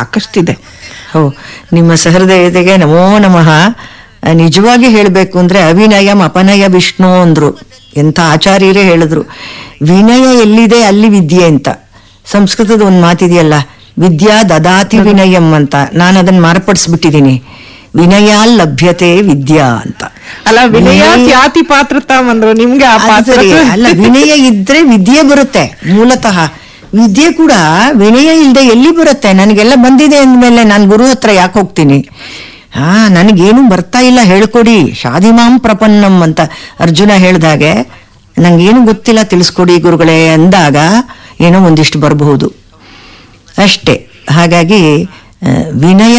ಸಾಕಷ್ಟಿದೆ ಹೋ ನಿಮ್ಮ ಸಹೃದಯತೆಗೆ ನಮೋ ನಮಃ ಆ, ನಿಜವಾಗಿ ಹೇಳಬೇಕು ಅಂದ್ರೆ ಅವಿನಯಂ ಅಪನಯ ವಿಷ್ಣು ಅಂದ್ರು ಎಂಥ ಆಚಾರ್ಯರೇ ಹೇಳಿದ್ರು ವಿನಯ ಎಲ್ಲಿದೆ ಅಲ್ಲಿ ವಿದ್ಯೆ ಅಂತ ಸಂಸ್ಕೃತದ ಒಂದು ಮಾತಿದೆಯಲ್ಲ ವಿದ್ಯಾ ದದಾತಿ ವಿನಯಂ ಅಂತ ನಾನು ಅದನ್ನ ಮಾರ್ಪಡಿಸ್ಬಿಟ್ಟಿದ್ದೀನಿ ವಿನಯಾಲ್ ಲಭ್ಯತೆ ವಿದ್ಯಾ ಅಂತ ಅಲ್ಲ ವಿನಯ ತ್ಯಾತಿ ಪಾತ್ರತಾಮ್ ಅಂದ್ರು ನಿಮ್ಗೆ ಆ ಅದು ಪಾತ್ರ ಸರಿ. ಅಲ್ಲ ವಿನಯ ಇದ್ರೆ ವಿದ್ಯೆ ಬರುತ್ತೆ ಮೂಲತಃ ವಿದ್ಯೆ ಕೂಡ ವಿನಯ ಇಲ್ಲದೆ ಎಲ್ಲಿ ಬರುತ್ತೆ ನನಗೆಲ್ಲ ಬಂದಿದೆ ಅಂದ್ಮೇಲೆ ನಾನು ಗುರು ಹತ್ರ ಯಾಕೆ ಹೋಗ್ತೀನಿ ಹಾ ನನಗೇನು ಬರ್ತಾ ಇಲ್ಲ ಹೇಳ್ಕೊಡಿ ಶಾದಿಮಾಂ ಪ್ರಪನ್ನಂ ಅಂತ ಅರ್ಜುನ ಹೇಳ್ದಾಗೆ ನಂಗೇನು ಗೊತ್ತಿಲ್ಲ ತಿಳಿಸ್ಕೊಡಿ ಗುರುಗಳೇ ಅಂದಾಗ ಏನೋ ಒಂದಿಷ್ಟು ಬರಬಹುದು ಅಷ್ಟೇ ಹಾಗಾಗಿ ಆ, ವಿನಯ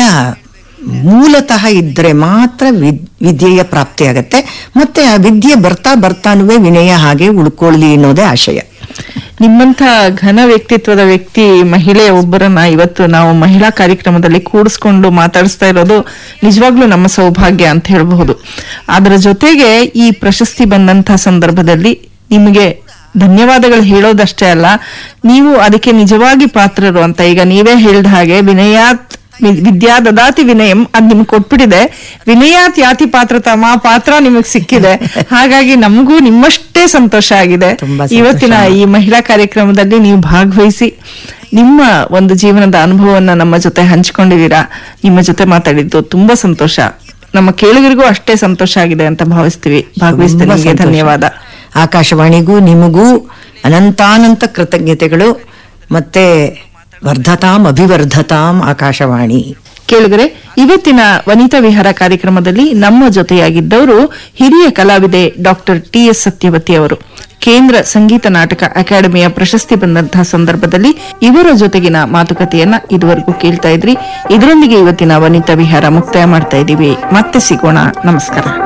ಮೂಲತಃ ಇದ್ರೆ ಮಾತ್ರ ವಿದ್- ವಿದ್ಯೆಯ ಪ್ರಾಪ್ತಿ ಆಗತ್ತೆ ಮತ್ತೆ ಆ ವಿದ್ಯೆ ಬರ್ತಾ ಬರ್ತಾನುವೆ ವಿನಯ ಹಾಗೆ ಉಳ್ಕೊಳ್ಳಿ ಅನ್ನೋದೇ ಆಶಯ ನಿಮ್ಮಂತ ಘನ ವ್ಯಕ್ತಿತ್ವದ ವ್ಯಕ್ತಿ ಮಹಿಳೆ ಒಬ್ಬರನ್ನ ಇವತ್ತು ನಾವು ಮಹಿಳಾ ಕಾರ್ಯಕ್ರಮದಲ್ಲಿ ಕೂಡಿಸ್ಕೊಂಡು ಮಾತಾಡಿಸ್ತಾ ಇರೋದು ನಿಜವಾಗ್ಲೂ ನಮ್ಮ ಸೌಭಾಗ್ಯ ಅಂತ ಹೇಳಬಹುದು ಅದರ ಜೊತೆಗೆ ಈ ಪ್ರಶಸ್ತಿ ಬಂದಂತ ಸಂದರ್ಭದಲ್ಲಿ ನಿಮಗೆ ಧನ್ಯವಾದಗಳು ಹೇಳೋದಷ್ಟೇ ಅಲ್ಲ ನೀವು ಅದಕ್ಕೆ ನಿಜವಾಗಿ ಪಾತ್ರರು ಅಂತ ಈಗ ನೀವೇ ಹೇಳಿದ ಹಾಗೆ ವಿನಯಾತ್ ವಿ- ವಿದ್ಯಾ ದದಾತಿ ವಿನಯಂ ಅದ್ ನಿಮ್ಗೆ ಕೊಟ್ಬಿಟ್ಟಿದೆ ವಿನಯಾತ್ ಯಾತಿ ಪಾತ್ರ ತಮ್ಮ ಪಾತ್ರ ನಿಮಗ್ ಸಿಕ್ಕಿದೆ ಹಾಗಾಗಿ ನಮಗೂ ನಿಮ್ಮಷ್ಟೇ ಸಂತೋಷ ಆಗಿದೆ ತುಂಬಾ ಸಂತೋಷ. ಇವತ್ತಿನ ಈ ಮಹಿಳಾ ಕಾರ್ಯಕ್ರಮದಲ್ಲಿ ನೀವು ಭಾಗವಹಿಸಿ ನಿಮ್ಮ ಒಂದು ಜೀವನದ ಅನುಭವವನ್ನ ನಮ್ಮ ಜೊತೆ ಹಂಚಿಕೊಂಡಿದ್ದೀರಾ ನಿಮ್ಮ ಜೊತೆ ಮಾತಾಡಿದ್ದು ತುಂಬಾ ಸಂತೋಷ ನಮ್ಮ ಕೇಳುಗರಿಗೂ ಅಷ್ಟೇ ಸಂತೋಷ ಆಗಿದೆ ಅಂತ ಭಾವಿಸ್ತೀವಿ ಭಾಗವಹಿಸಿದ ತುಂಬಾ ನಿಮಗೆ ಸಂತೋಷ. ಧನ್ಯವಾದ ಆಕಾಶವಾಣಿಗೂ ನಿಮಗೂ ಅನಂತಾನಂತ ಕೃತಜ್ಞತೆಗಳು ಮತ್ತೆ ವರ್ಧತಾಂ ಅಭಿವರ್ಧತಾಂ ಆಕಾಶವಾಣಿ ಕೇಳಿದರೆ ಇವತ್ತಿನ ವನಿತಾ ವಿಹಾರ ಕಾರ್ಯಕ್ರಮದಲ್ಲಿ ನಮ್ಮ ಜೊತೆಯಾಗಿದ್ದವರು ಹಿರಿಯ ಕಲಾವಿದೆ ಡಾಕ್ಟರ್ ಟಿ ಎಸ್ ಸತ್ಯವತಿ ಅವರು ಕೇಂದ್ರ ಸಂಗೀತ ನಾಟಕ ಅಕಾಡೆಮಿಯ ಪ್ರಶಸ್ತಿ ಬಂದಂತಹ ಸಂದರ್ಭದಲ್ಲಿ ಇವರ ಜೊತೆಗಿನ ಮಾತುಕತೆಯನ್ನ ಇದುವರೆಗೂ ಕೇಳ್ತಾ ಇದ್ರಿ ಇದರೊಂದಿಗೆ ಇವತ್ತಿನ ವನಿತಾ ವಿಹಾರ ಮುಕ್ತಾಯ ಮಾಡ್ತಾ ಇದ್ದೀವಿ ಮತ್ತೆ ಸಿಗೋಣ ನಮಸ್ಕಾರ